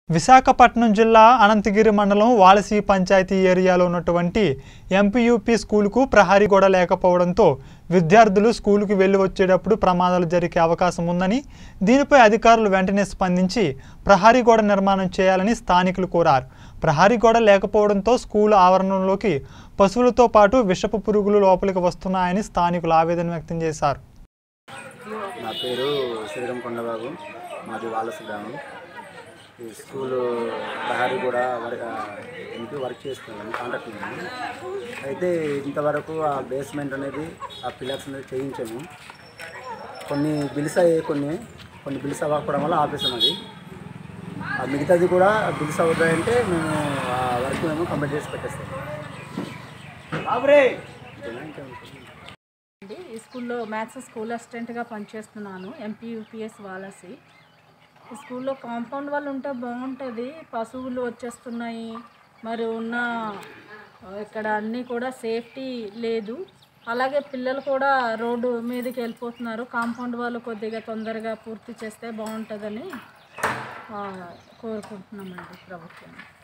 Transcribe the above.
విశాఖపట్నం జిల్లా అనంతగిరి మండలం వాలసీ పంచాయతీ ఏరియాలో ఉన్నటువంటి ఎంపీయూపీ స్కూలుకు ప్రహరీ గోడ లేకపోవడంతో విద్యార్థులు స్కూలుకు వెళ్ళి వచ్చేటప్పుడు ప్రమాదాలు జరిగే అవకాశం ఉందని దీనిపై అధికారులు వెంటనే స్పందించి ప్రహరీ గోడ నిర్మాణం చేయాలని స్థానికులు కోరారు ప్రహరీ గోడ లేకపోవడంతో స్కూలు ఆవరణలోకి పశువులతో పాటు విషపు పురుగులు లోపలికి వస్తున్నాయని స్థానికులు ఆవేదన వ్యక్తం చేశారు నా పేరు శ్రీరామ్ కొండబాబు మాది వాలస గ్రామం ఈ స్కూల్ ప్రహారీ కూడా వర్క్ ఇంటి వర్క్ చేస్తున్నాను కాంట్రాక్ట్ నేను అయితే ఇంతవరకు ఆ బేస్మెంట్ అనేది ఆ పిల్లర్స్ అనేది చేయించాము కొన్ని బిల్స్ అయ్యాయి కొన్ని కొన్ని బిల్స్ అవ్వకపోవడం వల్ల ఆపేసాం అది ఆ మిగతాది కూడా బిల్స్ అవుతాయంటే మేము ఆ వర్క్ మేము కంప్లీట్ చేసి పెట్టేస్తాం అంతేనా? ఇంకేం? అండి ఈ స్కూల్లో మ్యాథ్స్ స్కూల్ అసిస్టెంట్గా పనిచేస్తున్నాను ఎంపీ యూపీఎస్ వాలసి ఈ స్కూల్లో కాంపౌండ్ వాళ్ళు ఉంటే బాగుంటుంది పశువులు వచ్చేస్తున్నాయి మరి ఉన్న ఆ, ఇక్కడ అన్నీ కూడా సేఫ్టీ లేదు అలాగే పిల్లలు కూడా రోడ్డు మీదకి వెళ్ళిపోతున్నారు కాంపౌండ్ వాళ్ళు కొద్దిగా తొందరగా పూర్తి చేస్తే బాగుంటుందని ఆ, కోరుకుంటున్నామండి ప్రభుత్వం